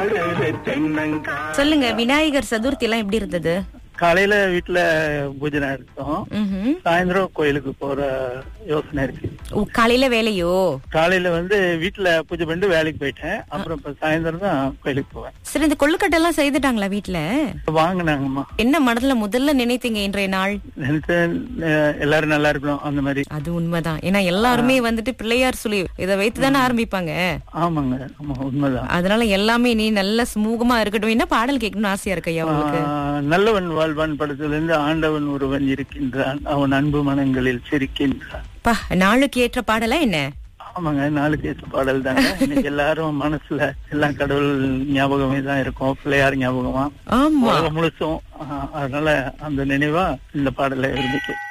சொல்லுங்க விநாயகர் சதுர்த்தி எல்லாம் எப்படி இருந்தது காலையில வீட்டுல பூஜை நடத்தோம் ம்ஹும். சாயந்தரம் கோயிலுக்கு போற யோசனை இருக்கு ஓ, காலையில வேலையோ காலையில வந்து வீட்டுல பூஜை பண்ணிட்டு வேலைக்கு போயிட்டேன் அப்புறம் இப்ப சாயந்தரம் தான் கோயிலுக்கு போவேன் சரி இந்த கொள்ளுக்கட்டை எல்லாம் செய்துட்டாங்களா வீட்ல வாங்கினாங்கம்மா என்ன மனதுல முதல்ல நினைத்தீங்க இன்றைய நாள் நினைச்சேன் அஹ், எல்லாரும் நல்லா இருக்கணும் அந்த மாதிரி அது உண்மைதான் ஏன்னா எல்லாருமே வந்துட்டு பிள்ளையார் சொல்லி இதை வைத்து தானே ஆரம்பிப்பாங்க ஆமாங்க ஆமா உண்மைதான் அதனால எல்லாமே நீ நல்ல சுமூகமா இருக்கட்டும் என்ன பாடல் கேட்கணும்னு ஆசையா இருக்கு ஐயா உங்களுக்கு ஆஹ், நல்லவன் வாழ்வான் படத்துல இருந்து ஆண்டவன் ஒருவன் இருக்கின்றான் அவன் அன்பு மனங்களில் சிரிக்கின்றான் பா நாளுக்கு ஏற்ற பாடலா என்ன ஆமாங்க நாளுக்கு ஏற்ற பாடல் தாங்க இன்னைக்கு எல்லாரும் மனசுல எல்லாம் கடவுள் ஞாபகமே தான் இருக்கும் பிள்ளையார் ஞாபகமா ஆமா உலகம் முழுசும் ஆஹ், அதனால அந்த நினைவா இந்த பாடலை விரும்பிக்கு